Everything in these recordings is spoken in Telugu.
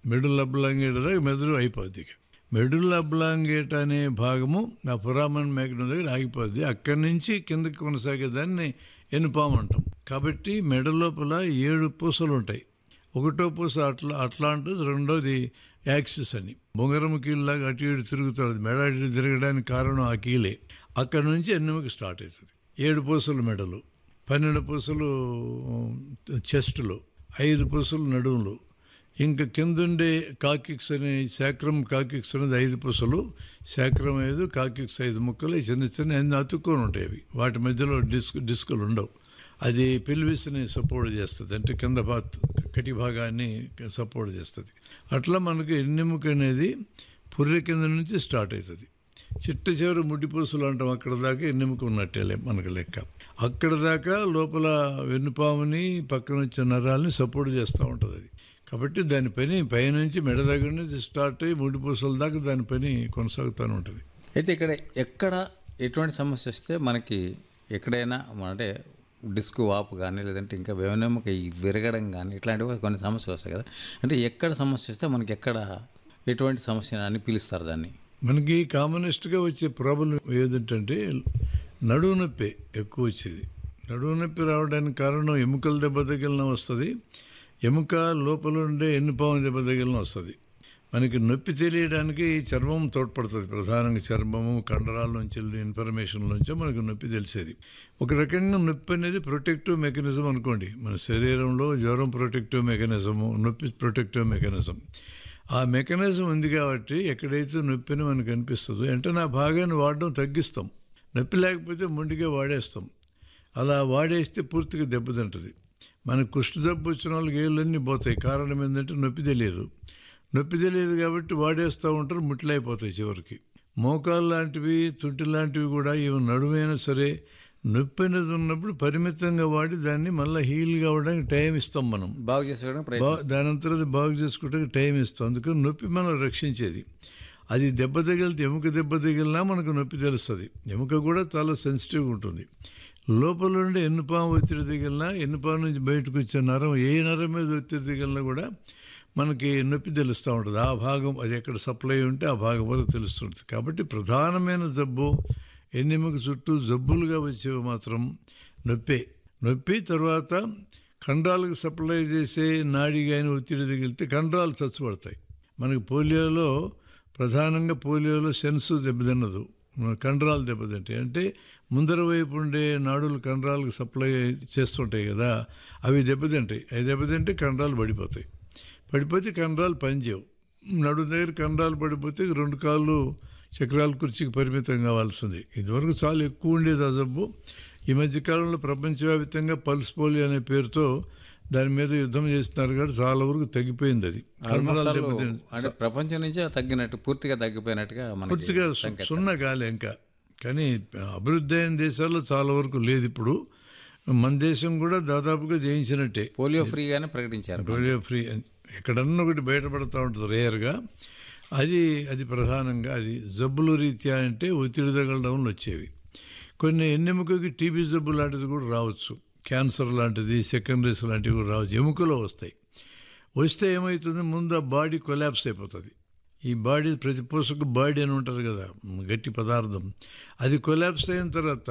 మెడుల్ అబ్లాంగేట్ దాకా మెదడు అయిపోద్ది ఇక మెడుల్ అబ్లాంగేట్ అనే భాగము ఆ పురామన్ మేఘనం దగ్గర ఆగిపోద్ది అక్కడి నుంచి కిందకి కొనసాగే దాన్ని ఎనుపాము అంటాం కాబట్టి మెడ లోపల ఏడు పూసలు ఉంటాయి ఒకటో పూస అట్లా అట్లాంటిది రెండోది యాక్సిస్ అని బొంగరం కీళ్ళలాగా అటు ఇటు తిరుగుతుంది మెడ అటు తిరగడానికి కారణం ఆ కీలే అక్కడ నుంచి ఎన్నెముక స్టార్ట్ అవుతుంది ఏడు పూసలు మెడలు పన్నెండు పూసలు చెస్టులో ఐదు పూసలు నడుములు ఇంకా కిందుండే కాకిక్స్ అనే శాక్రం కాకిక్స్ అనేది ఐదు పూసలు శాక్రం ఐదు కాకిక్స్ ఐదు ముక్కలు చిన్న చిన్న అన్ని అతుక్కొని ఉంటాయి అవి వాటి మధ్యలో డిస్క్ డిస్కులు ఉండవు అది పిల్విస్ని సపోర్ట్ చేస్తుంది అంటే కింద భా కటి భాగాన్ని సపోర్ట్ చేస్తుంది అట్లా మనకు ఎన్నెముక అనేది పుర్రె కింద నుంచి స్టార్ట్ అవుతుంది చిట్ట చివరి ముడ్డిపూసలు అంటాం అక్కడ దాకా ఎన్నెముక ఉన్నట్టే లే- మనకు లెక్క అక్కడ దాకా లోపల వెన్నుపాముని పక్కన వచ్చే నరాల్ని సపోర్ట్ చేస్తూ ఉంటుంది అది కాబట్టి దాని పని పైనుంచి మెడ దగ్గర నుంచి స్టార్ట్ అయ్యి ముడిపూసల దాకా దాని పని కొనసాగుతూనే ఉంటుంది అయితే ఇక్కడ ఎక్కడ ఎటువంటి సమస్య వస్తే మనకి ఎక్కడైనా అంటే డిస్క్ వాపు కానీ లేదంటే ఇంకా వెన్నెముక ఈ విరగడం కానీ ఇట్లాంటివి కొన్ని సమస్యలు వస్తాయి కదా అంటే ఎక్కడ సమస్య వస్తే మనకి ఎక్కడ ఎటువంటి సమస్య అని పిలుస్తారు దాన్ని మనకి కామనెస్ట్గా వచ్చే ప్రాబ్లం ఏదంటే నడువు నొప్పి ఎక్కువ వచ్చేది నడువు నొప్పి రావడానికి కారణం ఎముకల దెబ్బ తగిలిన వస్తుంది ఎముక లోపల ఉండే ఎన్నుపాము దెబ్బ తగిలిన వస్తుంది మనకి నొప్పి తెలియడానికి చర్మం తోడ్పడుతుంది ప్రధానంగా చర్మము కండరాల నుంచి ఇన్ఫర్మేషన్ నుంచి మనకు నొప్పి తెలిసేది ఒక రకంగా నొప్పి అనేది ప్రొటెక్టివ్ మెకానిజం అనుకోండి మన శరీరంలో జ్వరం ప్రొటెక్టివ్ మెకానిజము నొప్పి ప్రొటెక్టివ్ మెకానిజం ఆ మెకానిజం ఉంది కాబట్టి ఎక్కడైతే నొప్పిని మనకు అనిపిస్తుందో అంటే నా భాగాన్ని వాడడం తగ్గిస్తాం నొప్పి లేకపోతే మొండిగా వాడేస్తాం అలా వాడేస్తే పూర్తిగా దెబ్బతింటుంది మనకు కుష్టి జబ్బు వచ్చిన వాళ్ళకి ఏళ్ళన్నీ పోతాయి కారణం ఏంటంటే నొప్పి తెలియదు నొప్పి తెలియదు కాబట్టి వాడేస్తూ ఉంటారు ముట్లైపోతాయి చివరికి మోకాలు లాంటివి తుంటి లాంటివి కూడా ఇవి నడుమైనా సరే నొప్పి అనేది ఉన్నప్పుడు పరిమితంగా వాడి దాన్ని మళ్ళీ హీల్ కావడానికి టైం ఇస్తాం మనం బాగు చేసుకోవడం ప్రయత్నం బా దాని అంతా బాగు చేసుకోవడానికి టైం ఇస్తాం అందుకని నొప్పి మనం రక్షించేది అది దెబ్బ తగిలితే ఎముక దెబ్బ తగిలినా మనకు నొప్పి తెలుస్తుంది ఎముక కూడా చాలా సెన్సిటివ్గా ఉంటుంది లోపల ఉండే ఎన్నుపాము ఒత్తిడి తగిలినా ఎన్నుపాము నుంచి బయటకు వచ్చే నరం ఏ నరం మీద ఒత్తిడి తగిలినా కూడా మనకి నొప్పి తెలుస్తూ ఉంటుంది ఆ భాగం అది ఎక్కడ సప్లై ఉంటే ఆ భాగం వరకు తెలుస్తుంటుంది కాబట్టి ప్రధానమైన జబ్బు ఎన్నెముక చుట్టూ జబ్బులుగా వచ్చేవి మాత్రం నొప్పే నొప్పి తర్వాత కండరాలకు సప్లై చేసే నాడి కానీ ఒత్తిడి తగిలితే కండరాలు చచ్చుపడతాయి మనకి పోలియోలో ప్రధానంగా పోలియోలో సెన్స్ దెబ్బతిన్నదు మన కండరాలు దెబ్బతింటాయి అంటే ముందర వైపు ఉండే నాడులు కండరాలకు సప్లై చేస్తుంటాయి కదా అవి దెబ్బతింటాయి అవి దెబ్బతింటే కండరాలు పడిపోతాయి పడిపోతే కండరాలు పనిచేయవు నడు దగ్గర కండరాలు పడిపోతే రెండు కాళ్ళు చక్రాల కుర్చీకి పరిమితం కావాల్సింది ఇదివరకు చాలా ఎక్కువ ఉండేది ఆ జబ్బు ఈ మధ్య కాలంలో ప్రపంచవ్యాప్తంగా పల్స్ పోలియో అనే పేరుతో దాని మీద యుద్ధం చేస్తున్నారు కాబట్టి చాలా వరకు తగ్గిపోయింది అది కండరాలు దెబ్బతింది అంటే ప్రపంచం నుంచే తగ్గినట్టు పూర్తిగా తగ్గిపోయినట్టుగా మనకి పూర్తిగా సు- సున్నా కాలే ఇంకా కానీ అభివృద్ధి అయిన దేశాల్లో చాలా వరకు లేదు ఇప్పుడు మన దేశం కూడా దాదాపుగా జయించినట్టే పోలియో ఫ్రీగానే ప్రకటించారు పోలియో ఫ్రీ అని ఎక్కడన్నా ఒకటి బయటపడుతూ ఉంటుంది రేర్గా అది అది ప్రధానంగా అది జబ్బుల రీత్యా అంటే ఒత్తిడి తగలడంలో వచ్చేవి కొన్ని ఎన్నెముకకి టీబీ జబ్బు లాంటిది కూడా రావచ్చు క్యాన్సర్ లాంటిది సెకండరీస్ లాంటివి కూడా రావచ్చు ఎముకలో వస్తాయి వస్తే ఏమవుతుంది ముందు ఆ బాడీ కొలాప్స్ అయిపోతుంది ఈ బాడీ ప్రతి పూసకు బాడీ అని ఉంటుంది కదా గట్టి పదార్థం అది కొలాప్స్ అయిన తర్వాత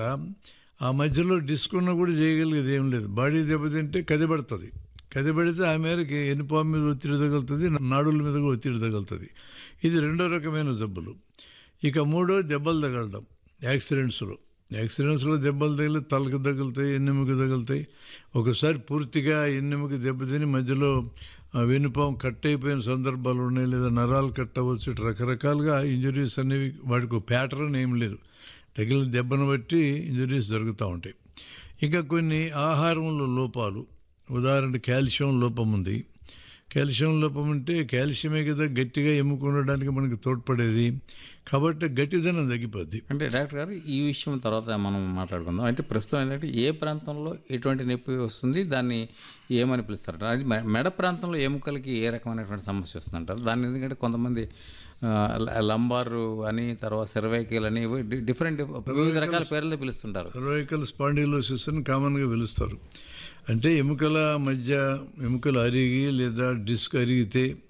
ఆ మధ్యలో డిస్క్ ఉన్న కూడా చేయగలిగేది ఏం లేదు బాడీ దెబ్బతింటే కదిపడుతుంది కదిపడితే ఆ మేరకి ఎన్నుపాము మీద ఒత్తిడి తగులుతుంది నాడుల మీద కూడా ఒత్తిడి తగులుతుంది ఇది రెండో రకమైన జబ్బులు ఇక మూడో దెబ్బలు తగలడం యాక్సిడెంట్స్లో యాక్సిడెంట్స్లో దెబ్బలు తగిలి తలకు తగులుతాయి ఎన్నెముక తగులుతాయి ఒకసారి పూర్తిగా ఎన్నెముక దెబ్బతిని మధ్యలో ఆ, వెన్నుపాము కట్ అయిపోయిన సందర్భాలు ఉన్నాయి లేదా నరాలు కట్ అవ్వచ్చు ఇట్లా రకరకాలుగా ఇంజురీస్ అనేవి వాటికి ప్యాటర్న్ ఏం లేదు తగిలిన దెబ్బను బట్టి ఇంజురీస్ జరుగుతూ ఉంటాయి ఇంకా కొన్ని ఆహారంలో లోపాలు ఉదాహరణ కాల్షియం లోపం ఉంది కాల్షియం లోపం ఉంటే కాల్షియమే కదా గట్టిగా ఎముకుండడానికి మనకి తోడ్పడేది కాబట్టి గట్టిదనం తగ్గిపోద్ది అంటే డాక్టర్ గారు ఈ విషయం తర్వాత మనం మాట్లాడుకుందాం అంటే ప్రస్తుతం ఏంటంటే ఏ ప్రాంతంలో ఎటువంటి నొప్పి వస్తుంది దాన్ని ఏమని పిలుస్తారు అది మె- మెడ ప్రాంతంలో ఎముకలకి ఏ రకమైనటువంటి సమస్య వస్తుందంటారు దాన్ని ఎందుకంటే కొంతమంది ఆ, ల- లంబారు అని తర్వాత సెర్వైకల్ అని ఇవి డి- డిఫరెంట్ వివిధ రకాల పేర్లతో పిలుస్తుంటారు సర్వైకల్ స్పాండిలోసిస్ అని కామన్గా పిలుస్తారు అంటే ఎముకల మధ్య ఎముకలు అరిగి లేదా డిస్క్ అరిగితే